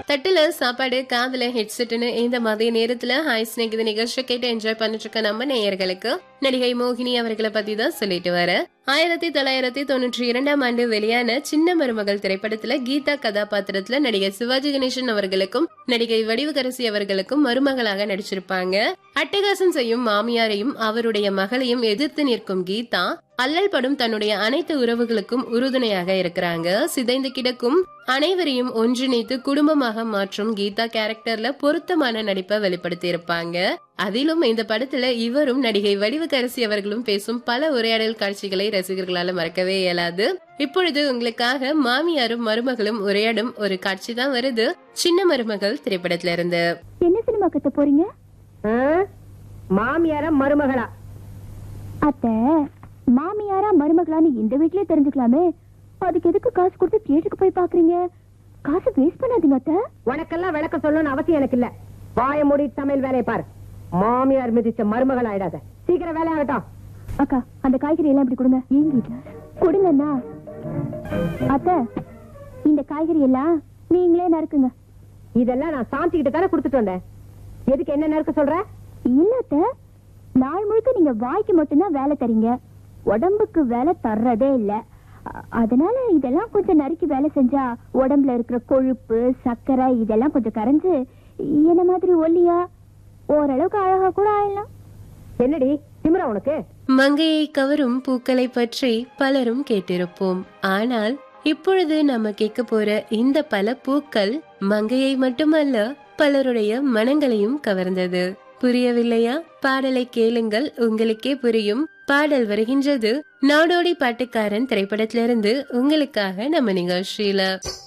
தட்டுல சாப்பாடு காதுல ஹெட்செட்னு இந்த மதிய நேரத்துல ஹாய் ஸ்னேக் இது நிகழ்ச்சி கேட்டு என்ஜாய் பண்ணிட்டு இருக்க நம்ம நேயர்களுக்கு நடிகை மோகினி அவர்களை பத்தி தான் சொல்லிட்டு வர ஆயிரத்தி தொள்ளாயிரத்தி தொண்ணூற்றி இரண்டாம் ஆண்டு வெளியான சின்ன மருமகள் திரைப்படத்துல கீதா கதாபாத்திரத்துல நடிகர் சிவாஜி கணேசன் அவர்களுக்கும் நடிகை வடிவுகரசி அவர்களுக்கும் மருமகளாக நடிச்சிருப்பாங்க அட்டகாசம் செய்யும் மாமியாரையும் அவருடைய மகளையும் எதிர்த்து நிற்கும் கீதா அல்லல் படும் தன்னுடைய அனைத்து உறவுகளுக்கும் உறுதுணையாக இருக்கிறாங்க சிதைந்து கிடக்கும் அனைவரையும் ஒன்றிணைத்து குடும்பமாக மாற்றும் கீதா கேரக்டர்ல பொருத்தமான நடிப்பை வெளிப்படுத்தி இருப்பாங்க அதிலும் இந்த படத்துல இவரும் நடிகை வடிவுக்கரசி அவர்களும் பேசும் பல உரையாடல் காட்சிகளை ரசிகர்களால மறக்கவே இயலாது இப்பொழுது உங்களுக்காக மாமியாரும் மருமகளும் உரையாடும் ஒரு காட்சி தான் வருது சின்ன மருமகள் திரைப்படத்துல இருந்து என்ன சினிமா கத்த போறீங்க ஆ? மாமியாரா மருமகளா அத்தை மாமியாரா மருமகளான்னு இந்த வீட்லயே தெரிஞ்சுக்கலாமே அதுக்கு எதுக்கு காசு கொடுத்து தியேட்டருக்கு போய் பாக்குறீங்க காசு வேஸ்ட் பண்ணாதீங்க அத்தை உனக்கெல்லாம் விளக்க சொல்லணும்னு அவசியம் எனக்கு இல்ல வாய மூடி சமையல் வேலையை பாரு மாமியார் மிதிச்ச மருமகள் ஆயிடாத சீக்கிரம் வேலை ஆகட்டும் அக்கா அந்த காய்கறி எல்லாம் இப்படி கொடுங்க ஏங்கிட்ட கொடுங்கண்ணா அத்தை இந்த காய்கறி எல்லாம் நீங்களே நறுக்குங்க இதெல்லாம் நான் சாந்தி கிட்ட தானே கொடுத்துட்டு வந்தேன் எதுக்கு என்ன நறுக்க சொல்ற இல்ல அத்தை நாள் முழுக்க நீங்க வாய்க்கு மட்டும்தான் வேலை தரீங்க உடம்புக்கு வேலை தர்றதே இல்ல அ- அதனால இதெல்லாம் கொஞ்சம் நறுக்கி வேலை செஞ்சா உடம்புல இருக்கிற கொழுப்பு சர்க்கரை இதெல்லாம் கொஞ்சம் கரைஞ்சு என்ன மாதிரி ஒல்லியா ஓரளவுக்கு அழகா கூட ஆயிடலாம் என்னடி திமிரா உனக்கு மங்கையை கவரும் பூக்களை பற்றி பலரும் கேட்டிருப்போம் ஆனால் இப்பொழுது நம்ம கேட்க போற இந்த பல பூக்கள் மங்கையை மட்டுமல்ல பலருடைய மனங்களையும் கவர்ந்தது புரியவில்லையா பாடலை கேளுங்கள் உங்களுக்கே புரியும் பாடல் வருகின்றது நாடோடி பாட்டுக்காரன் திரைப்படத்திலிருந்து உங்களுக்காக நம்ம நிகழ்ச்சியில